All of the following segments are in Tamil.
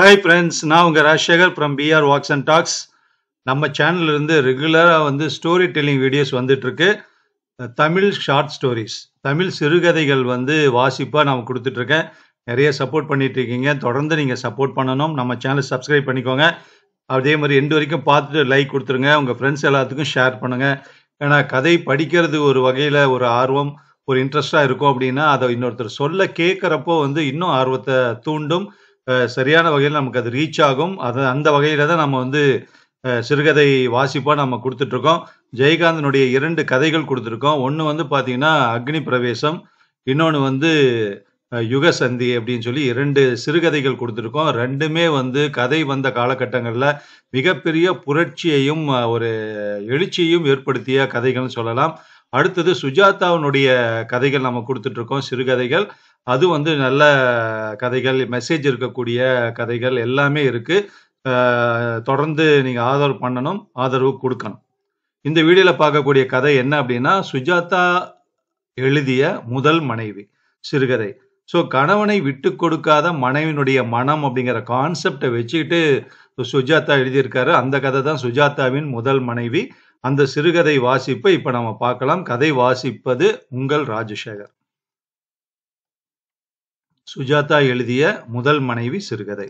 ஹாய் ஃப்ரெண்ட்ஸ் நான் உங்கள் Rajasekar from P R walks and talks நம்ம சேனல்ல இருந்து ரெகுலராக வந்து ஸ்டோரி டெல்லிங் வீடியோஸ் வந்துட்டுருக்கு தமிழ் ஷார்ட் ஸ்டோரிஸ் தமிழ் சிறுகதைகள் வந்து வாசிப்பாக நான் கொடுத்துட்ருக்கேன் நிறைய சப்போர்ட் பண்ணிட்டு இருக்கீங்க தொடர்ந்து நீங்கள் சப்போர்ட் பண்ணணும் நம்ம சேனல் சப்ஸ்கிரைப் பண்ணிக்கோங்க அதே மாதிரி எண்டு வரைக்கும் பார்த்துட்டு லைக் கொடுத்துருங்க உங்கள் ஃப்ரெண்ட்ஸ் எல்லாத்துக்கும் ஷேர் பண்ணுங்கள் ஏன்னா கதை படிக்கிறது ஒரு வகையில் ஒரு ஆர்வம் ஒரு இன்ட்ரெஸ்டாக இருக்கும் அப்படின்னா அதை இன்னொருத்தர் சொல்ல கேட்குறப்போ வந்து இன்னும் ஆர்வத்தை தூண்டும் அஹ் சரியான வகையில் நமக்கு அது ரீச் ஆகும் அது அந்த வகையில் தான் நம்ம வந்து அஹ் சிறுகதை வாசிப்பாக நம்ம கொடுத்துட்ருக்கோம் ஜெயகாந்தனுடைய இரண்டு கதைகள் கொடுத்துருக்கோம் ஒன்று வந்து பார்த்தீங்கன்னா அக்னி பிரவேசம் இன்னொன்று வந்து அஹ், யுக சந்தி அப்படின்னு சொல்லி இரண்டு சிறுகதைகள் கொடுத்துருக்கோம் ரெண்டுமே வந்து கதை வந்த காலகட்டங்களில் மிகப்பெரிய புரட்சியையும் அஹ், ஒரு எழுச்சியையும் ஏற்படுத்திய கதைகள்னு சொல்லலாம் அடுத்தது சுஜாதாவினுடைய கதைகள் நம்ம கொடுத்துட்ருக்கோம் சிறுகதைகள் அது வந்து நல்ல கதைகள் மெசேஜ் இருக்கக்கூடிய கதைகள் எல்லாமே இருக்கு அஹ், தொடர்ந்து நீங்க ஆதரவு பண்ணணும் ஆதரவு கொடுக்கணும் இந்த வீடியோல பார்க்கக்கூடிய கதை என்ன அப்படின்னா சுஜாதா எழுதிய முதல் மனைவி சிறுகதை ஸோ கணவனை விட்டு கொடுக்காத மனைவினுடைய மனம் அப்படிங்கிற கான்செப்டை வச்சுக்கிட்டு சுஜாதா எழுதியிருக்காரு அந்த கதை தான் சுஜாதாவின் முதல் மனைவி அந்த சிறுகதை வாசிப்பை இப்ப நம்ம பார்க்கலாம் கதை வாசிப்பது உங்கள் ராஜசேகர் சுஜாதா எழுதிய முதல் மனைவி சிறுகதை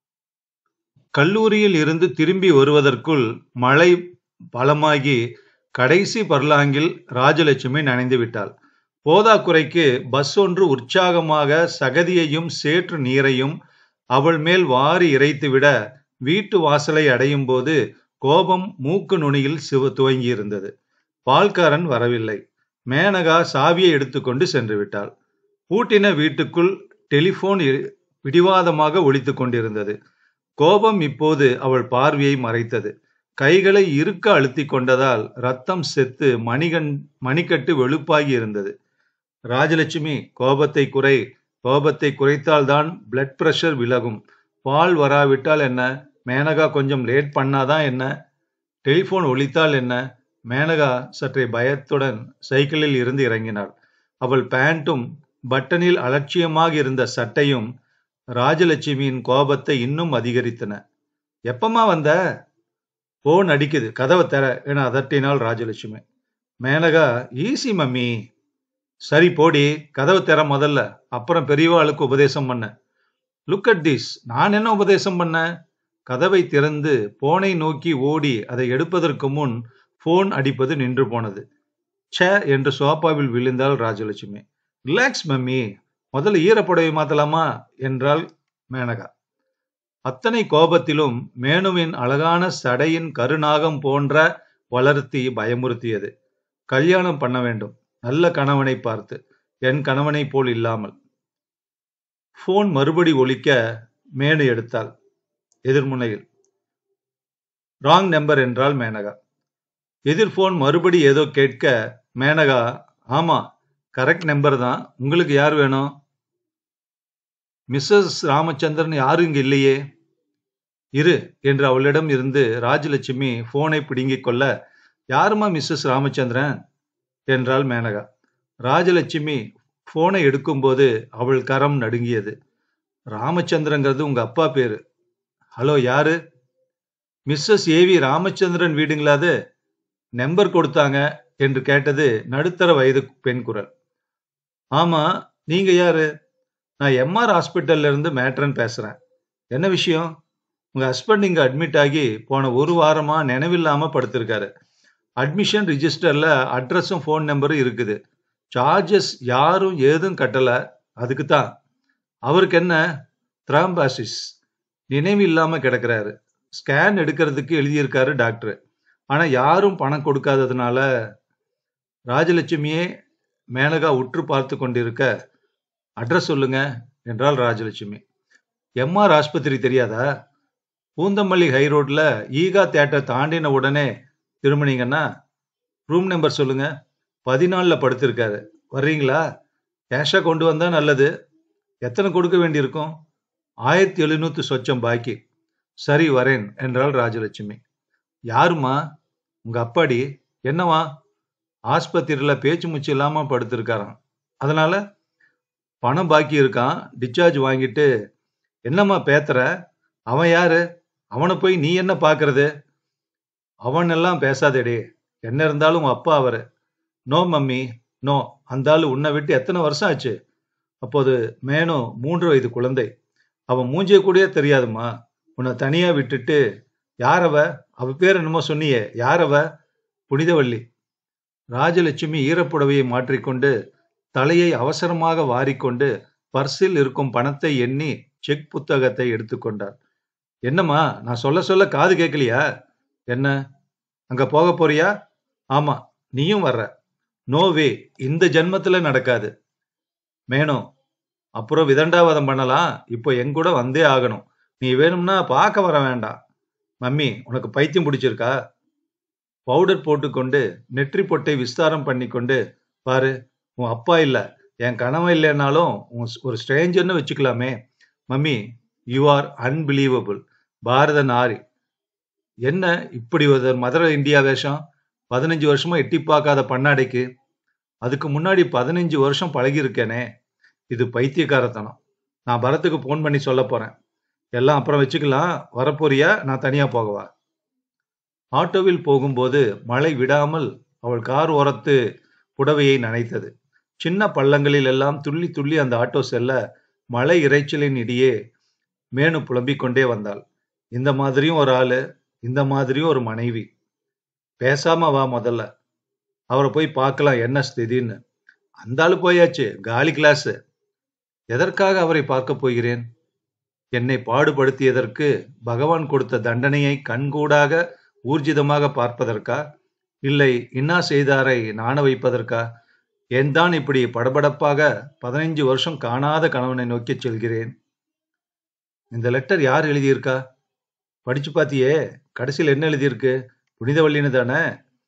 கல்லூரியில் இருந்து திரும்பி வருவதற்குள் மழை பலமாகி கடைசி பர்லாங்கில் ராஜலட்சுமி நனைந்து விட்டாள் போதாக்குறைக்கு பஸ் ஒன்று உற்சாகமாக சகதியையும் சேற்று நீரையும் அவள் மேல் வாரி இறைத்துவிட வீட்டு வாசலை அடையும் போது கோபம் மூக்கு நுனியில் சிவ துவங்கியிருந்தது பால்காரன் வரவில்லை மேனகா சாவியை எடுத்துக்கொண்டு சென்று விட்டாள் பூட்டின வீட்டுக்குள் டெலிபோன் இ- பிடிவாதமாக ஒலித்துக் கொண்டிருந்தது கோபம் இப்போது அவள் பார்வையை மறைத்தது கைகளை இறுக்க அழுத்திக் கொண்டதால் ரத்தம் செத்து மணிகண் மணிக்கட்டு வெளுப்பாகி இருந்தது ராஜலட்சுமி கோபத்தை குறை கோபத்தை குறைத்தால்தான் பிளட் பிரஷர் விலகும் பால் வராவிட்டால் என்ன மேனகா கொஞ்சம் லேட் பண்ணாதான் என்ன டெலிபோன் ஒலித்தால் என்ன மேனகா சற்றே பயத்துடன் சைக்கிளில் இருந்து இறங்கினாள் அவள் பேண்ட்டும் பட்டனில் அலட்சியமாக இருந்த சட்டையும் ராஜலட்சுமியின் கோபத்தை இன்னும் அதிகரித்தன எப்பமா வந்த போன் அடிக்குது கதவை தர என அதட்டினாள் ராஜலட்சுமி மேனகா ஈஸி மம்மி சரி போடி கதவை தர முதல்ல அப்புறம் பெரியவாளுக்கு உபதேசம் பண்ண லுக் அட் திஸ் நான் என்ன உபதேசம் பண்ண கதவை திறந்து போனை நோக்கி ஓடி அதை எடுப்பதற்கு முன் போன் அடிப்பது நின்று போனது ச்சே என்று சோபாவில் விழுந்தாள் ராஜலட்சுமி ரிலாக்ஸ் மம்மி முதல்ல ஈரப்புடவை மாத்தலாமா என்றாள் மேனகா அத்தனை கோபத்திலும் மேனுவின் அழகான சடையின் கருநாகம் போன்ற வளர்த்தி பயமுறுத்தியது கல்யாணம் பண்ண வேண்டும் நல்ல கணவனை பார்த்து என் கணவனை போல் இல்லாமல் போன் மறுபடி ஒலிக்க மேனு எடுத்தாள் எதிர்முனையில் ராங் நம்பர் என்றாள் மேனகா எதிர் போன் மறுபடி ஏதோ கேட்க மேனகா ஆமா கரெக்ட் நம்பர் தான் உங்களுக்கு யார் வேணும் மிஸ்ஸஸ் ராமச்சந்திரன் யாரும் இங்க இல்லையே இரு என்று அவளிடம் இருந்து ராஜலட்சுமி போனை பிடுங்கிக் கொள்ள யாருமா மிஸ்ஸஸ் ராமச்சந்திரன் என்றாள் மேனகா ராஜலட்சுமி போனை எடுக்கும்போது அவள் கரம் நடுங்கியது ராமச்சந்திரங்கிறது உங்க அப்பா பேரு ஹலோ யாரு மிஸ்ஸஸ் ஏவி ராமச்சந்திரன் வீடுங்களா அது நம்பர் கொடுத்தாங்க என்று கேட்டது நடுத்தர வயது பெண் குரல் ஆமா நீங்க யாரு நான் எம்ஆர் ஹாஸ்பிட்டல்ல இருந்து மேட்ரன் பேசுறேன் என்ன விஷயம் உங்க ஹஸ்பண்ட் இங்க அட்மிட் ஆகி போன ஒரு வாரமா நினைவில்லாம படுத்திருக்காரு அட்மிஷன் ரிஜிஸ்டர்ல அட்ரஸும் ஃபோன் நம்பரும் இருக்குது சார்ஜஸ் யாரும் ஏதும் கட்டல அதுக்கு தான் அவருக்கு என்ன த்ராம்பாசிஸ் நினைவு இல்லாம கிடக்குறாரு ஸ்கேன் எடுக்கிறதுக்கு எழுதியிருக்காரு டாக்டர் ஆனா யாரும் பணம் கொடுக்காததுனால ராஜலட்சுமியே மேனகா உற்று பார்த்து கொண்டிருக்க அட்ரஸ் சொல்லுங்க என்றாள் ராஜலட்சுமி எம்ஆர் ஆஸ்பத்திரி தெரியாதா பூந்தமல்லி ஹை ரோட்ல ஈகா தேட்டர் தாண்டின உடனே திரும்பினீங்கன்னா ரூம் நம்பர் சொல்லுங்க பதினாலுல படுத்திருக்காரு வர்றீங்களா கேஷா கொண்டு வந்தா நல்லது எத்தனை கொடுக்க வேண்டியிருக்கும் ஆயிரத்தி எழுநூத்து சொச்சம் பாக்கி சரி வரேன் என்றாள் ராஜலட்சுமி யாருமா உங்க அப்பாடி என்னவா ஆஸ்பத்திரியில பேச்சு மூச்சு இல்லாம படுத்திருக்காராம் அதனால பணம் பாக்கி இருக்கான் டிஸ்சார்ஜ் வாங்கிட்டு என்னம்மா பேத்துற அவன் யாரு அவனை போய் நீ என்ன பாக்குறது அவன் எல்லாம் பேசாதேடே என்ன இருந்தாலும் உன் அப்பா அவரு நோ மம்மி நோ அந்த ஆளு உன்னை விட்டு எத்தனை வருஷம் ஆச்சு அப்போது மேனு மூன்று வயது குழந்தை அவன் மூஞ்சிய கூடயே தெரியாதும்மா உன்னை தனியா விட்டுட்டு யாரவ அவ பேர் என்னமோ சொன்னியே யாரவ புனிதவள்ளி ராஜலட்சுமி ஈரப்புடவையை மாற்றிக்கொண்டு தலையை அவசரமாக வாரிக்கொண்டு பர்சில் இருக்கும் பணத்தை எண்ணி செக் புத்தகத்தை எடுத்துக்கொண்டார் என்னம்மா நான் சொல்ல சொல்ல காது கேட்கலையா என்ன அங்க போக போறியா ஆமா நீயும் வர்ற நோ வே இந்த ஜென்மத்துல நடக்காது மேனோ அப்புறம் விதண்டாவாதம் பண்ணலாம் இப்போ என் கூட வந்தே ஆகணும் நீ வேணும்னா பார்க்க வர வேண்டாம் மம்மி உனக்கு பைத்தியம் பிடிச்சிருக்கா பவுடர் போட்டுக்கொண்டு நெற்றி பொட்டை விஸ்தாரம் பண்ணிக்கொண்டு பாரு உன் அப்பா இல்ல என் கனவு இல்லைன்னாலும் உன் ஒரு ஸ்ட்ரேஞ்சர்னு வச்சுக்கலாமே மம்மி யூ ஆர் அன்பிலீவபிள் பாரத நாரி என்ன இப்படி ஒரு மதுரை இந்தியா வேஷம் பதினஞ்சு வருஷமா எட்டி பார்க்காத பண்ணாடைக்கு அதுக்கு முன்னாடி பதினஞ்சு வருஷம் பழகியிருக்கேனே இது பைத்தியக்காரத்தனம் நான் பரத்துக்கு ஃபோன் பண்ணி சொல்ல போறேன் எல்லாம் அப்புறம் வச்சுக்கலாம் வரப்போறியா நான் தனியா போகவா ஆட்டோவில் போகும்போது மழை விடாமல் அவள் கார் ஓரத்து புடவையை நனைத்தது சின்ன பள்ளங்களில் எல்லாம் துள்ளி துள்ளி அந்த ஆட்டோ செல்ல மழை இறைச்சலின் இடையே மேனு புலம்பிக் கொண்டே வந்தாள் இந்த மாதிரியும் ஒரு ஆளு இந்த மாதிரியும் ஒரு மனைவி பேசாம வா முதல்ல அவரை போய் பார்க்கலாம் என்ன ஸ்திதின்னு அந்த ஆளு போயாச்சு காலி கிளாஸ் எதற்காக அவரை பார்க்க போகிறேன் என்னை பாடுபடுத்தியதற்கு பகவான் கொடுத்த தண்டனையை கண்கூடாக ஊர்ஜிதமாக பார்ப்பதற்கா இல்லை இன்னா செய்தாரை நாண வைப்பதற்கா ஏன் தான் இப்படி படபடப்பாக பதினைஞ்சு வருஷம் காணாத கணவனை நோக்கி செல்கிறேன் இந்த லெட்டர் யார் எழுதியிருக்கா படிச்சு பாத்தியே கடைசியில் என்ன எழுதியிருக்கு புனிதவள்ளின்னு தானே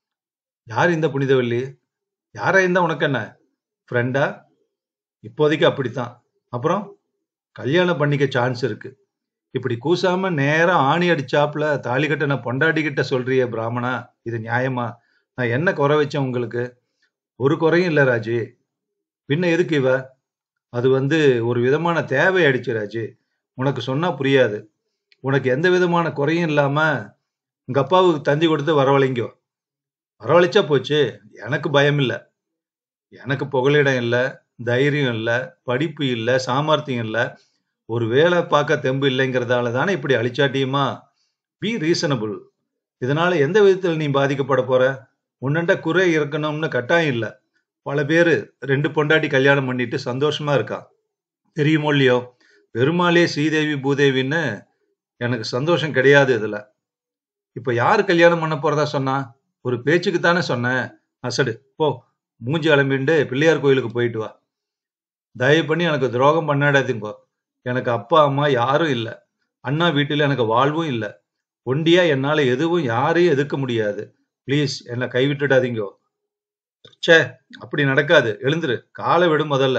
யார் இந்த புனிதவள்ளி யாரா இருந்தா உனக்கு என்ன ஃப்ரெண்டா இப்போதைக்கு அப்படித்தான் அப்புறம் கல்யாணம் பண்ணிக்க சான்ஸ் இருக்கு இப்படி கூசாம நேரா ஆணி அடிச்சாப்புல தாலி கட்டின பொண்டாட்டி கிட்ட சொல்றியே பிராமணா இது நியாயமா நான் என்ன குறை வச்சேன் உங்களுக்கு ஒரு குறையும் இல்ல ராஜி பின்ன எதுக்கு இவ அது வந்து ஒரு விதமான தேவை ஆயிடுச்சு ராஜி உனக்கு சொன்னா புரியாது உனக்கு எந்த விதமான குறையும் இல்லாம உங்க அப்பாவுக்கு தந்தி கொடுத்து வரவழைங்கோ வரவழைச்சா போச்சு எனக்கு பயம் இல்ல எனக்கு புகலிடம் இல்ல தைரியம் இல்ல படிப்பு இல்ல சாமர்த்தியம் இல்ல ஒரு வேலை பார்க்க தெம்பு இல்லைங்கிறதால தானே இப்படி அழிச்சாட்டியுமா பி ரீசனபிள் இதனால எந்த விதத்தில் நீ பாதிக்கப்பட போற உன்னண்ட குறை இருக்கணும்னு கட்டாயம் இல்ல பல பேரு ரெண்டு பொண்டாட்டி கல்யாணம் பண்ணிட்டு சந்தோஷமா இருக்கா தெரியுமோ இல்லையோ பெருமாளே ஸ்ரீதேவி பூதேவின்னு எனக்கு சந்தோஷம் கிடையாது இதுல இப்ப யாரு கல்யாணம் பண்ண போறதா சொன்னா ஒரு பேச்சுக்கு தானே சொன்னேன் அசடு போ மூஞ்சி அலம்பிண்டு பிள்ளையார் கோயிலுக்கு போயிட்டு வா தயவு பண்ணி எனக்கு துரோகம் பண்ணாடாதீங்கோ எனக்கு அப்பா அம்மா யாரும் இல்ல அண்ணா வீட்டில் எனக்கு வாழ்வும் இல்ல ஒண்டியா என்னால எதுவும் யாரையும் எதிர்க்க முடியாது ப்ளீஸ் என்னை கைவிட்டுடாதீங்கோ ச்சே அப்படி நடக்காது எழுந்துரு காலை விடும் முதல்ல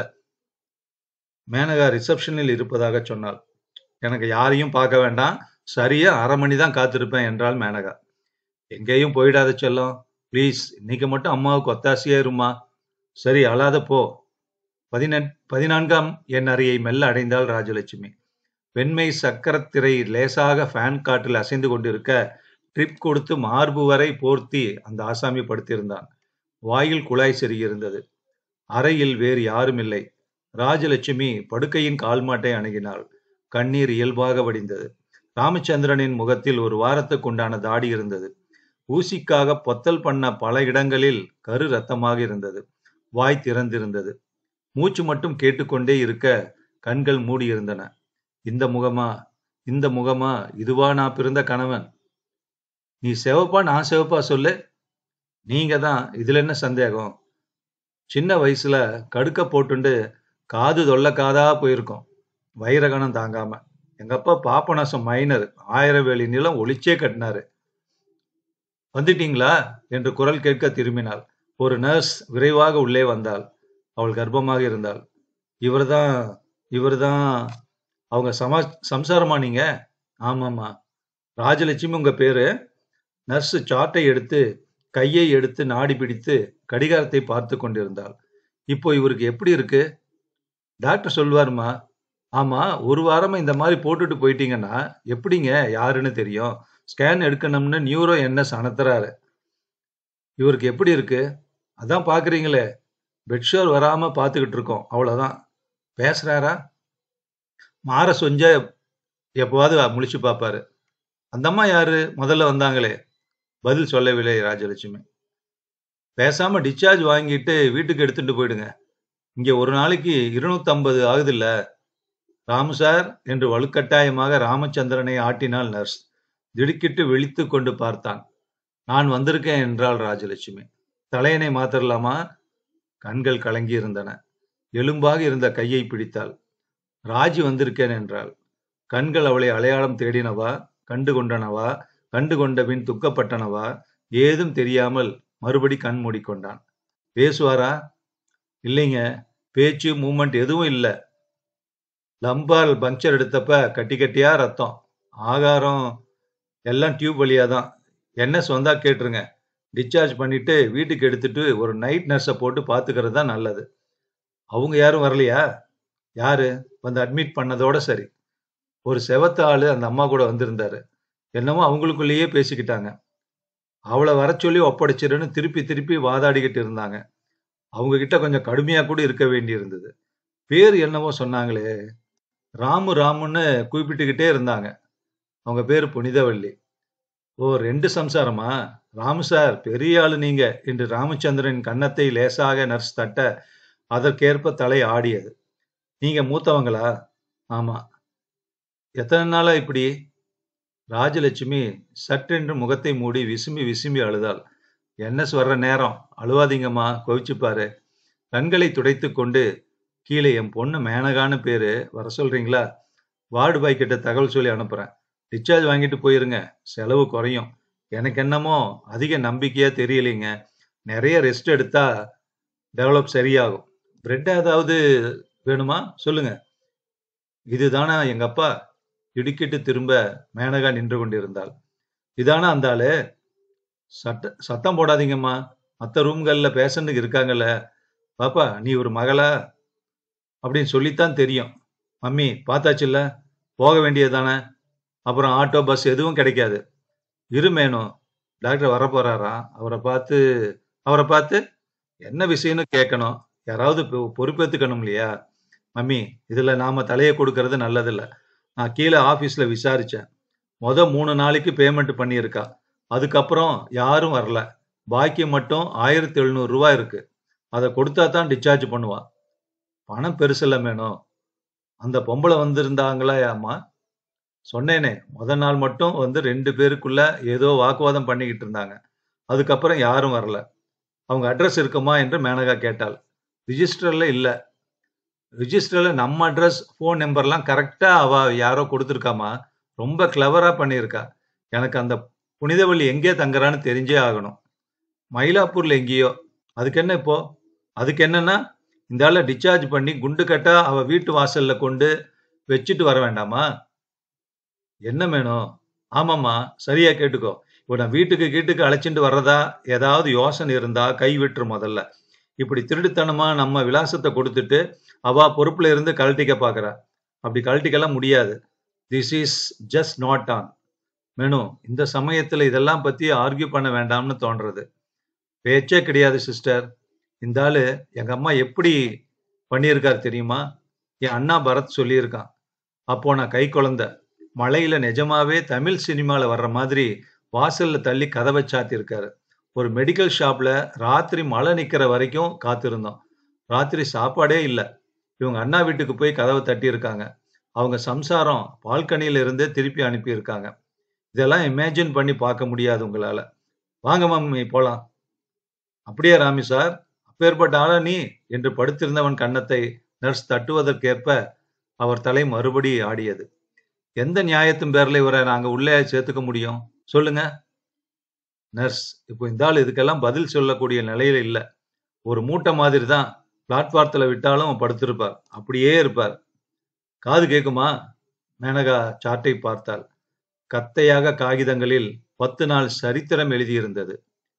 மேனகா ரிசப்ஷனில் இருப்பதாக சொன்னாள் எனக்கு யாரையும் பார்க்க வேண்டாம் சரியா அரை மணி தான் காத்திருப்பேன் என்றாள் மேனகா எங்கேயும் போயிடாத செல்லம் ப்ளீஸ் இன்னைக்கு மட்டும் அம்மாவுக்கு ஒத்தாசையா இருமா சரி அழாத போ பதினெட் பதினான்காம் என் அறையை மெல்ல அடைந்தாள் ராஜலட்சுமி வெண்மை சக்கரத்திரை லேசாக ஃபேன் காற்றில் அசைந்து கொண்டிருக்க ட்ரிப் கொடுத்து மார்பு வரை போர்த்தி அந்த ஆசாமி படுத்திருந்தான் வாயில் குழாய் செருகியிருந்தது அறையில் வேறு யாரும் இல்லை ராஜலட்சுமி படுக்கையின் கால்மாட்டை அணுகினாள் கண்ணீர் இயல்பாக வடிந்தது ராமச்சந்திரனின் முகத்தில் ஒரு வாரத்துக்கு உண்டான தாடி இருந்தது ஊசிக்காக பொத்தல் பண்ண பல இடங்களில் கரு ரத்தமாக இருந்தது வாய் திறந்திருந்தது மூச்சு மட்டும் கேட்டுக்கொண்டே இருக்க கண்கள் மூடியிருந்தன இந்த முகமா இந்த முகமா இதுவா நான் பிறந்த கணவன் நீ சிவப்பா நான் சிவப்பா சொல்லு நீங்க தான் இதுல என்ன சந்தேகம் சின்ன வயசுல கடுக்க போட்டுண்டு காது தொல்ல காதா போயிருக்கோம் வைரகணம் தாங்காம எங்க அப்பா பாப்பநாசம் மைனர் ஆயிரம் வேலி நிலம் ஒளிச்சே கட்டினாரு வந்துட்டீங்களா என்று குரல் கேட்க திரும்பினாள் ஒரு நர்ஸ் விரைவாக உள்ளே வந்தாள் அவள் கர்ப்பமாக இருந்தாள் இவர்தான் இவர்தான் அவங்க சமா சம்சாரமா நீங்க ஆமாம்மா ராஜலட்சுமி உங்க பேரு நர்ஸ் சார்ட்டை எடுத்து கையை எடுத்து நாடி பிடித்து கடிகாரத்தை பார்த்து கொண்டிருந்தாள் இப்போ இவருக்கு எப்படி இருக்கு டாக்டர் சொல்வாருமா ஆமா ஒரு வாரமா இந்த மாதிரி போட்டுட்டு போயிட்டீங்கன்னா எப்படிங்க யாருன்னு தெரியும் ஸ்கேன் எடுக்கணும்னு நியூரோ என்எஸ் அனுத்துறாரு இவருக்கு எப்படி இருக்கு அதான் பாக்குறீங்களே பெட்ஷோர் வராம பாத்துக்கிட்டு இருக்கோம் அவ்வளவுதான் பேசுறாரா மாற சொஞ்ச எப்பவாவது முழிச்சு பார்ப்பாரு அந்த அம்மா யாரு முதல்ல வந்தாங்களே பதில் சொல்லவில்லை ராஜலட்சுமி பேசாம டிஸ்சார்ஜ் வாங்கிட்டு வீட்டுக்கு எடுத்துட்டு போயிடுங்க இங்க ஒரு நாளைக்கு இருநூத்தி ஐம்பது ஆகுது இல்ல ராமு சார் என்று வலுக்கட்டாயமாக ராமச்சந்திரனை ஆட்டினாள் நர்ஸ் திடுக்கிட்டு விழித்து கொண்டு பார்த்தான் நான் வந்திருக்கேன் என்றாள் ராஜலட்சுமி தலையணை மாத்திரலாமா கண்கள் கலங்கி இருந்தன எலும்பாக இருந்த கையை பிடித்தாள் ராஜி வந்திருக்கேன் என்றாள் கண்கள் அவளை அடையாளம் தேடினவா கண்டு கொண்டனவா கண்டு கொண்ட பின் துக்கப்பட்டனவா ஏதும் தெரியாமல் மறுபடி கண் மூடிக்கொண்டான் பேசுவாரா இல்லைங்க பேச்சு மூமெண்ட் எதுவும் இல்லை லம்பால் பங்க்சர் எடுத்தப்ப கட்டி கட்டியா ரத்தம் ஆகாரம் எல்லாம் டியூப் வழியா தான் என்எஸ் வந்தா கேட்டுருங்க டிஸ்சார்ஜ் பண்ணிட்டு வீட்டுக்கு எடுத்துட்டு ஒரு நைட் நர்ஸை போட்டு பாத்துக்கிறது தான் நல்லது அவங்க யாரும் வரலையா யாரு வந்து அட்மிட் பண்ணதோட சரி ஒரு செவத்த ஆளு அந்த அம்மா கூட வந்திருந்தாரு என்னமோ அவங்களுக்குள்ளேயே பேசிக்கிட்டாங்க அவளை வர சொல்லி ஒப்படைச்சிருன்னு திருப்பி திருப்பி வாதாடிக்கிட்டு இருந்தாங்க அவங்க கிட்ட கொஞ்சம் கடுமையா கூட இருக்க வேண்டி இருந்தது பேர் என்னவோ சொன்னாங்களே ராமு ராமுன்னு குறிப்பிட்டுக்கிட்டே இருந்தாங்க அவங்க பேரு புனிதவள்ளி ஓ ரெண்டு சம்சாரமா ராமு சார் பெரிய ஆளு நீங்க என்று ராமச்சந்திரன் கன்னத்தை லேசாக நர்ஸ் தட்ட அதற்கேற்ப தலை ஆடியது நீங்க மூத்தவங்களா ஆமா எத்தனை நாளா இப்படி ராஜலட்சுமி சட்டென்று முகத்தை மூடி விசும்பி விசும்பி அழுதாள் என்எஸ் வர்ற நேரம் அழுவாதீங்கம்மா கோவிச்சுப்பாரு கண்களை துடைத்து கொண்டு கீழே என் பொண்ணு மேனகான்னு பேரு வர சொல்றீங்களா வார்டு பாய் கிட்ட தகவல் சொல்லி அனுப்புறேன் டிஸ்சார்ஜ் வாங்கிட்டு போயிருங்க செலவு குறையும் எனக்கு என்னமோ அதிக நம்பிக்கையா தெரியலைங்க நிறைய ரெஸ்ட் எடுத்தா டெவலப் சரியாகும் பிரெட் ஏதாவது வேணுமா சொல்லுங்க இதுதானா எங்க அப்பா இடுக்கிட்டு திரும்ப மேனகா நின்று கொண்டிருந்தாள் இதானா அந்த ஆளு சட்ட சத்தம் போடாதீங்கம்மா மற்ற ரூம்கள்ல பேஷண்ட்டுக்கு இருக்காங்கல்ல பாப்பா நீ ஒரு மகளா அப்படின்னு சொல்லித்தான் தெரியும் மம்மி பார்த்தாச்சுல்ல போக வேண்டியது தானே அப்புறம் ஆட்டோ பஸ் எதுவும் கிடைக்காது இருமேனும் டாக்டர் வர போறாரா அவரை பார்த்து அவரை பார்த்து என்ன விஷயம்னு கேட்கணும் யாராவது பொ- பொறுப்பேத்துக்கணும் இல்லையா மம்மி இதுல நாம தலையை கொடுக்கறது நல்லதில்ல நான் கீழே ஆபீஸ்ல விசாரிச்சேன் முத மூணு நாளைக்கு பேமெண்ட் பண்ணியிருக்கா அதுக்கப்புறம் யாரும் வரல பாக்கி மட்டும் ஆயிரத்தி எழுநூறு ரூபாய் இருக்கு அதை கொடுத்தா தான் டிஸ்சார்ஜ் பண்ணுவா பணம் பெருசில்ல மேனும் அந்த பொம்பளை வந்திருந்தாங்களா அம்மா சொன்னேனே முத நாள் மட்டும் வந்து ரெண்டு பேருக்குள்ள ஏதோ வாக்குவாதம் பண்ணிக்கிட்டு இருந்தாங்க அதுக்கப்புறம் யாரும் வரல அவங்க அட்ரஸ் இருக்குமா என்று மேனகா கேட்டாள் ரிஜிஸ்டர்ல இல்ல ரிஜிஸ்டர்ல நம்ம அட்ரஸ் ஃபோன் நம்பர்லாம் கரெக்டா அவ யாரோ கொடுத்துருக்காமா ரொம்ப கிளவரா பண்ணியிருக்கா எனக்கு அந்த புனிதவள்ளி எங்கே தங்குறான்னு தெரிஞ்சே ஆகணும் மயிலாப்பூர்ல எங்கேயோ அதுக்கு என்ன இப்போ அதுக்கு என்னன்னா இந்த ஆளை டிஸ்சார்ஜ் பண்ணி குண்டு கட்டா அவ வீட்டு வாசல்ல கொண்டு வச்சுட்டு வர வேண்டாமா என்ன வேணும் ஆமாம்மா சரியா கேட்டுக்கோ இப்போ நான் வீட்டுக்கு கீட்டுக்கு அழைச்சிட்டு வர்றதா ஏதாவது யோசனை இருந்தா கை விட்டுரு முதல்ல இப்படி திருடுத்தனமா நம்ம விலாசத்தை கொடுத்துட்டு அவ பொறுப்புல இருந்து கழட்டிக்க பாக்குறா அப்படி கழட்டிக்கலாம் முடியாது this is just not on menu இந்த சமயத்துல இதெல்லாம் பத்தி ஆர்கியூ பண்ண வேண்டாம்னு தோன்றது பேச்சே கிடையாது சிஸ்டர் இந்த ஆளு எங்க அம்மா எப்படி பண்ணியிருக்கார் தெரியுமா என் அண்ணா பரத் சொல்லியிருக்கான் அப்போ நான் கை குழந்தை மழையில நிஜமாவே தமிழ் சினிமால வர்ற மாதிரி வாசல்ல தள்ளி கதவை சாத்தியிருக்காரு ஒரு மெடிக்கல் ஷாப்ல ராத்திரி மழை நிக்கிற வரைக்கும் காத்திருந்தோம் ராத்திரி சாப்பாடே இல்லை இவங்க அண்ணா வீட்டுக்கு போய் கதவை தட்டி இருக்காங்க அவங்க சம்சாரம் பால்கனியில இருந்தே திருப்பி அனுப்பியிருக்காங்க இதெல்லாம் இமேஜின் பண்ணி பார்க்க முடியாது உங்களால வாங்க மம்மி போலாம் அப்படியே ராமி சார் அப்பேற்பட்ட ஆளா நீ என்று படுத்திருந்தவன் கன்னத்தை நர்ஸ் தட்டுவதற்கேற்ப அவர் தலை மறுபடி ஆடியது எந்த நியாயத்தின் பேர்ல இவரை நாங்க உள்ளே சேர்த்துக்க முடியும் சொல்லுங்க நர்ஸ் இப்போ இந்த ஆள் இதுக்கெல்லாம் பதில் சொல்லக்கூடிய நிலையில இல்ல ஒரு மூட்டை மாதிரி தான் பிளாட்பாரத்துல விட்டாலும் படுத்திருப்பார் அப்படியே இருப்பார் காது கேக்குமா மேனகா சார்ட்டை பார்த்தாள் கத்தையாக காகிதங்களில் பத்து நாள் சரித்திரம் எழுதியிருந்தது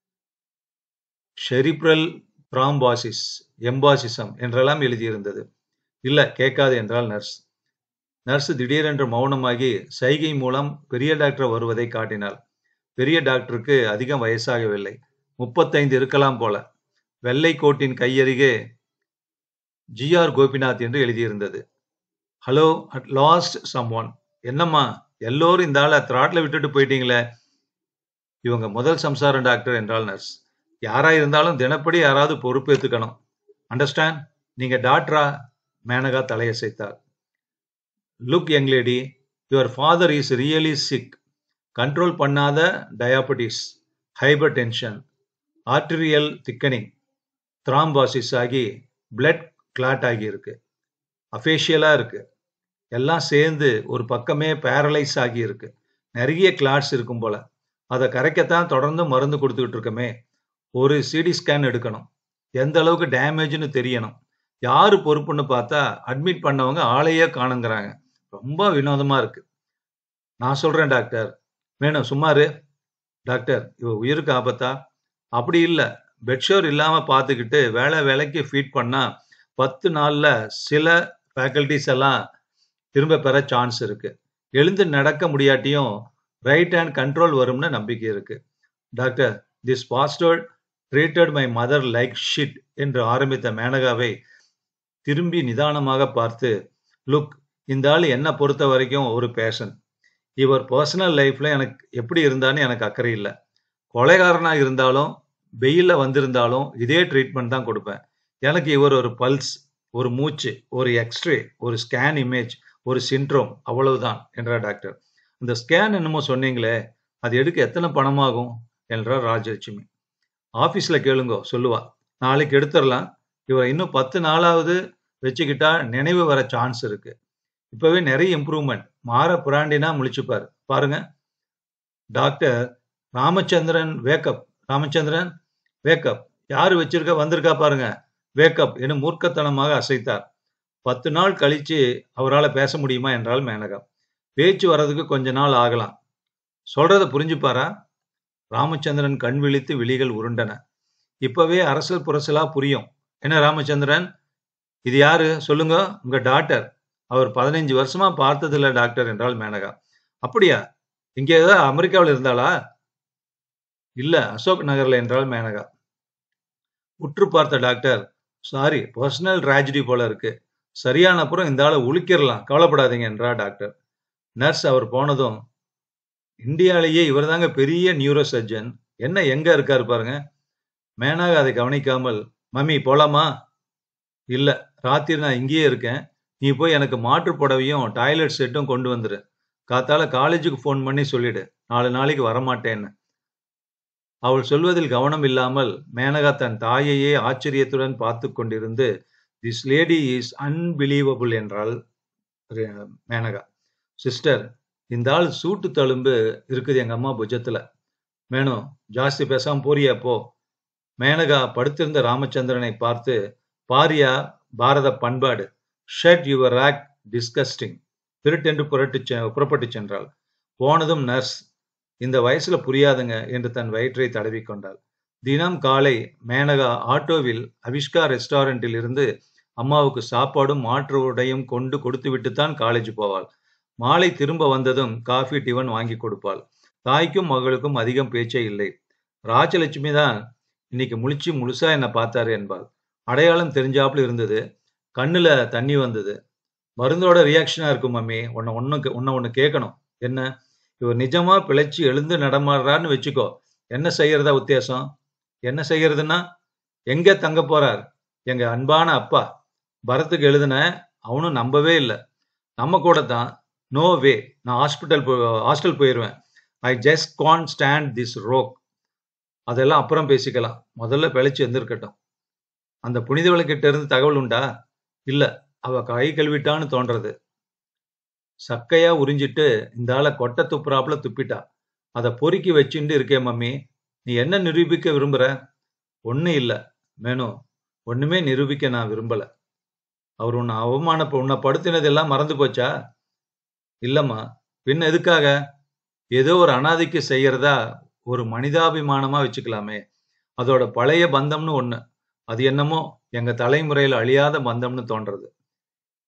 ஷெரிப்ரல் த்ராம்பாசிஸ் எம்பாசிசம் என்றெல்லாம் எழுதியிருந்தது இல்ல கேட்காது என்றால் நர்ஸ் நர்ஸ் திடீரென்று மௌனமாகி சைகை மூலம் பெரிய டாக்டர் வருவதை காட்டினாள் பெரிய டாக்டருக்கு அதிகம் வயசாகவில்லை முப்பத்தைந்து இருக்கலாம் போல வெள்ளை கோட்டின் கையருகே ஜி ஆர் கோபிநாத் என்று எழுதியிருந்தது hello at last someone என்னம்மா எல்லோரும் இந்த ஆளை த்ராட்ல விட்டுட்டு போயிட்டீங்களே இவங்க முதல் சம்சாரம் டாக்டர் என்றால் நர்ஸ் யாரா இருந்தாலும் தினப்படி யாராவது பொறுப்பேற்றுக்கணும் அண்டர்ஸ்டாண்ட் நீங்க டாக்டரா மேனகா தலையசைத்தார் look young lady your father is really sick control பண்ணாத diabetes hypertension arterial thickening thrombosis ஆகி பிளட் கிளாட் ஆகி இருக்கு அஃபேஷியலா இருக்கு எல்லாம் சேர்ந்து ஒரு பக்கமே பேரலைஸ் ஆகி இருக்கு நிறைய கிளாட்ஸ் இருக்கும் போல அதை கரைக்கத்தான் தொடர்ந்து மருந்து கொடுத்துக்கிட்டு இருக்கமே ஒரு சிடி ஸ்கேன் எடுக்கணும் எந்த அளவுக்கு டேமேஜ்னு தெரியணும் யாரு பொறுப்புன்னு பார்த்தா அட்மிட் பண்ணவங்க ஆளையே காணுங்கிறாங்க ரொம்ப வினோதமா இருக்கு நான் சொல்றேன் டாக்டர் வேணும் சும்மாரு டாக்டர் இவ உயிருக்கு ஆபத்தா அப்படி இல்லை பெட்ஷோர் இல்லாம பார்த்துக்கிட்டு வேலை வேலைக்கு ஃபீட் பண்ணா பத்து நாள்ல சில ஃபேக்கல்டிஸ் எல்லாம் திரும்ப பெற சான்ஸ் இருக்கு எழுந்து நடக்க முடியாட்டியும் ரைட் ஹேண்ட் கண்ட்ரோல் வரும்னு நம்பிக்கை இருக்கு doctor this bastard treated my mother like shit என்று ஆரம்பித்த மேனகாவை திரும்பி நிதானமாக பார்த்து லுக் இந்த ஆள் என்ன பொறுத்த வரைக்கும் ஒரு பேஷன் இவர் பர்சனல் லைஃப்ல எனக்கு எப்படி இருந்தான்னு எனக்கு அக்கறை இல்லை கொலைகாரனா இருந்தாலும் வெயில்ல வந்திருந்தாலும் இதே ட்ரீட்மெண்ட் தான் கொடுப்பேன் எனக்கு இவர் ஒரு பல்ஸ் ஒரு மூச்சு ஒரு எக்ஸ்ரே ஒரு ஸ்கேன் இமேஜ் ஒரு சின்ட்ரோம் அவ்வளவுதான் என்றார் டாக்டர் இந்த ஸ்கேன் என்னமோ சொன்னீங்களே அது எடுக்க எத்தனை பணமாகும் என்றார் ராஜலட்சுமி ஆபீஸ்ல கேளுங்கோ சொல்லுவா நாளைக்கு எடுத்துடலாம் இவரை இன்னும் பத்து நாளாவது வச்சுக்கிட்டா நினைவு வர சான்ஸ் இருக்கு இப்பவே நிறைய இம்ப்ரூவ்மெண்ட் மாற புராண்டினா முழிச்சுப்பாரு பாருங்க doctor Ramachandran wake up Ramachandran wake up யாரு வச்சிருக்க வந்திருக்கா பாருங்க வேக்கப் என மூர்க்கத்தனமாக அசைத்தார் பத்து நாள் கழிச்சு அவரால் பேச முடியுமா என்றால் மேனகா பேச்சு வர்றதுக்கு கொஞ்ச நாள் ஆகலாம் சொல்றத புரிஞ்சுப்பாரா ராமச்சந்திரன் கண் விழித்து விழிகள் உருண்டன இப்பவே அரசல் புரசலா புரியும் என்ன ராமச்சந்திரன் இது யாரு சொல்லுங்க உங்க டாக்டர் அவர் பதினைஞ்சு வருஷமா பார்த்ததில்ல டாக்டர் என்றால் மேனகா அப்படியா இங்க ஏதாவது அமெரிக்காவில் இருந்தாளா இல்ல அசோக் நகர்ல என்றால் மேனகா உற்று பார்த்த டாக்டர் சாரி பர்சனல் ட்ராஜடி போல இருக்கு சரியான அப்புறம் இந்த ஆளை உளிக்கிடலாம் கவலைப்படாதீங்க என்றார் டாக்டர் நர்ஸ் அவர் போனதும் இந்தியாலேயே இவர் தாங்க பெரிய நியூரோ சர்ஜன் என்ன எங்க இருக்காரு பாருங்க மேனாக அதை கவனிக்காமல் மம்மி போலாமா இல்ல ராத்திரி நான் இங்கேயே இருக்கேன் நீ போய் எனக்கு மாற்று புடவையும் டாய்லெட் செட்டும் கொண்டு வந்துரு காத்தால காலேஜுக்கு ஃபோன் பண்ணி சொல்லிடு நாலு நாளைக்கு வரமாட்டேன்னு அவள் சொல்வதில் கவனம் இல்லாமல் மேனகா தன் தாயையே ஆச்சரியத்துடன் பார்த்து கொண்டிருந்து திஸ் லேடி இஸ் அன்பிலீவபிள் என்றாள் மேனகா சிஸ்டர் இந்த ஆள் சூட்டு தழும்பு இருக்குது எங்க அம்மா புஜத்துல மேனும் ஜாஸ்தி பேசாம போறியா போ மேனகா படுத்திருந்த ராமச்சந்திரனை பார்த்து பாரியா பாரத பண்பாடு ஷட் யுவர் ஆக்ட் டிஸ்கஸ்டிங் திருட்டென்று புரட்டு புறப்பட்டு சென்றாள் போனதும் நர்ஸ் இந்த வயசுல புரியாதுங்க என்று தன் வயிற்றை தடவி கொண்டாள் தினம் காலை மேனகா ஆட்டோவில் அவிஷ்கா ரெஸ்டாரண்டில் இருந்து அம்மாவுக்கு சாப்பாடும் மாற்று உடையும் கொண்டு கொடுத்துவிட்டு தான் காலேஜ் போவாள் மாலை திரும்ப வந்ததும் காஃபி டிஃபன் வாங்கி கொடுப்பாள் தாய்க்கும் மகளுக்கும் அதிகம் பேச்சே இல்லை ராஜலட்சுமி தான் இன்னைக்கு முழிச்சு முழுசா என்ன பார்த்தாரு என்பாள் அடையாளம் தெரிஞ்சாப்புல இருந்தது கண்ணுல தண்ணி வந்தது மருந்தோட ரியாக்ஷனா இருக்கும் மம்மி உன்னை ஒன்னு உன்னை ஒன்னு கேட்கணும் என்ன இவர் நிஜமா பிழைச்சு எழுந்து நடமாடுறான்னு வச்சுக்கோ என்ன செய்யறதா உத்தேசம் என்ன செய்யறதுன்னா எங்க தங்க போறார் எங்க அன்பான அப்பா பரத்துக்கு எழுதுன அவனும் நம்பவே இல்லை நம்ம கூட தான் நோ வே நான் ஹாஸ்பிட்டல் ஹாஸ்டல் போயிடுவேன் I just can stand this rogue அதெல்லாம் அப்புறம் பேசிக்கலாம் முதல்ல பிழைச்சு எந்திருக்கட்டும் அந்த புனிதவளுக்கிட்ட இருந்து தகவல் உண்டா இல்ல அவ கை கழுவிட்டான்னு தோன்றது சக்கையா உறிஞ்சிட்டு இந்த ஆளை கொட்டை துப்புறாப்புல துப்பிட்டா அதை பொறுக்கி வச்சுட்டு இருக்கேன் மம்மி நீ என்ன நிரூபிக்க விரும்புற ஒண்ணு இல்ல மேனு ஒண்ணுமே நிரூபிக்க நான் விரும்பல அவர் உன்னை அவமான உன்னை படுத்தினது எல்லாம் மறந்து போச்சா இல்லம்மா பின்ன எதுக்காக ஏதோ ஒரு அனாதைக்கு செய்யறதா ஒரு மனிதாபிமானமா வச்சுக்கலாமே அதோட பழைய பந்தம்னு ஒண்ணு அது என்னமோ எங்க தலைமுறையில அழியாத பந்தம்னு தோன்றது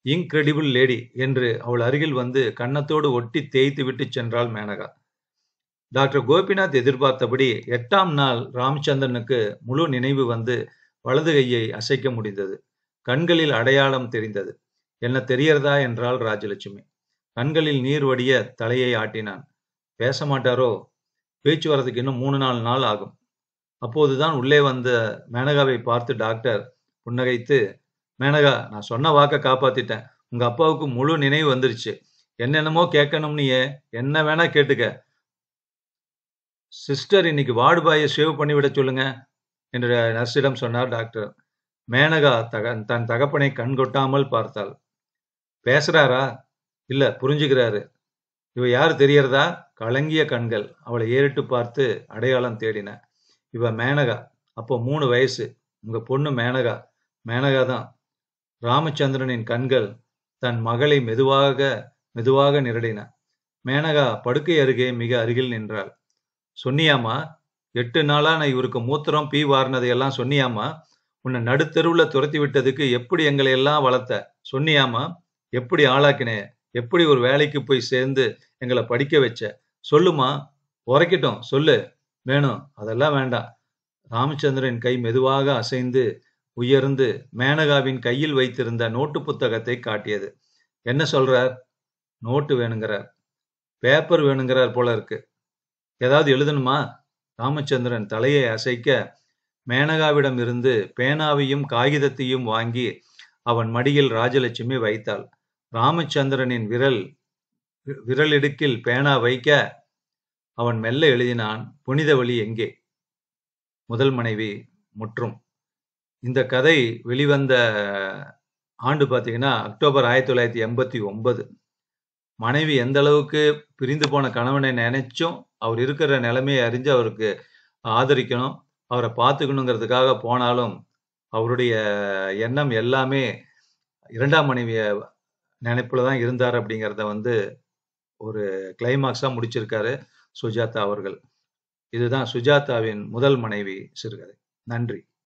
இன்கிரெடிபிள் லேடி என்று அவள் அருகில் வந்து கன்னத்தோடு ஒட்டி தேய்த்து விட்டு சென்றாள் மேனகா டாக்டர் கோபிநாத் எதிர்பார்த்தபடி எட்டாம் நாள் ராமச்சந்திரனுக்கு முழு நினைவு வந்து வலது கையை அசைக்க முடிந்தது கண்களில் அடையாளம் தெரிந்தது என்ன தெரியறதா என்றாள் ராஜலட்சுமி கண்களில் நீர் வடிய தலையை ஆட்டினான் பேச மாட்டாரோ பேச்சு வரதுக்கு இன்னும் மூணு நாலு நாள் ஆகும் அப்போதுதான் உள்ளே வந்த மேனகாவை பார்த்து டாக்டர் புன்னகைத்து மேனகா நான் சொன்ன வாக்க காப்பாத்திட்டேன் உங்க அப்பாவுக்கு முழு நினைவு வந்துருச்சு என்னென்னமோ கேட்கணும்னு ஏன் என்ன வேணா கேட்டுக்க சிஸ்டர் இன்னைக்கு வார்டு பாயை சேவ் பண்ணி விட சொல்லுங்க என்று நர்ஸிடம் சொன்னார் டாக்டர் மேனகா தக தன் தகப்பனை கண் கொட்டாமல் பார்த்தாள் பேசுறாரா இல்ல புரிஞ்சுக்கிறாரு இவ யாரு தெரியறதா கலங்கிய கண்கள் அவளை ஏறிட்டு பார்த்து அடையாளம் தேடின இவ மேனகா அப்போ மூணு வயசு உங்க பொண்ணு மேனகா மேனகா தான் ராமச்சந்திரனின் கண்கள் தன் மகளை மெதுவாக மெதுவாக நிரடின மேனகா படுக்கை அருகே மிக அருகில் நின்றாள் சொன்னியாமா எட்டு நாளா நான் இவருக்கு மூத்திரம் பீ வாரினதையெல்லாம் சொன்னியாமா உன்னை நடுத்தெருவுல துரத்தி விட்டதுக்கு எப்படி எங்களை எல்லாம் வளர்த்த சொன்னியாமா எப்படி ஆளாக்கினே எப்படி ஒரு வேலைக்கு போய் சேர்ந்து எங்களை படிக்க வச்ச சொல்லுமா உரைக்கட்டும் சொல்லு வேணும் அதெல்லாம் வேண்டாம் ராமச்சந்திரன் கை மெதுவாக அசைந்து உயர்ந்து மேனகாவின் கையில் வைத்திருந்த நோட்டு புத்தகத்தை காட்டியது என்ன சொல்றார் நோட்டு வேணுங்கிறார் பேப்பர் வேணுங்கிறார் போல இருக்கு ஏதாவது எழுதணுமா ராமச்சந்திரன் தலையை அசைக்க மேனகாவிடம் இருந்து பேனாவையும் காகிதத்தையும் வாங்கி அவன் மடியில் ராஜலட்சுமி வைத்தாள் ராமச்சந்திரனின் விரல் விரலிடுக்கில் பேனா வைக்க அவன் மெல்ல எழுதினான் புனித வழி எங்கே முதல் மனைவி முற்றும் இந்த கதை வெளிவந்த ஆண்டு பார்த்தீங்கன்னா அக்டோபர் ஆயிரத்தி தொள்ளாயிரத்தி எண்பத்தி ஒன்பது மனைவி எந்த அளவுக்கு பிரிந்து போன கணவனை நினைச்சும் அவர் இருக்கிற நிலைமையை அறிஞ்சு அவருக்கு ஆதரிக்கணும் அவரை பார்த்துக்கணுங்கிறதுக்காக போனாலும் அவருடைய எண்ணம் எல்லாமே இரண்டாம் மனைவிய நினைப்புல தான் இருந்தார் அப்படிங்கிறத வந்து ஒரு கிளைமாக்ஸா முடிச்சிருக்காரு சுஜாதா அவர்கள் இதுதான் சுஜாதாவின் முதல் மனைவி சிறுகதை நன்றி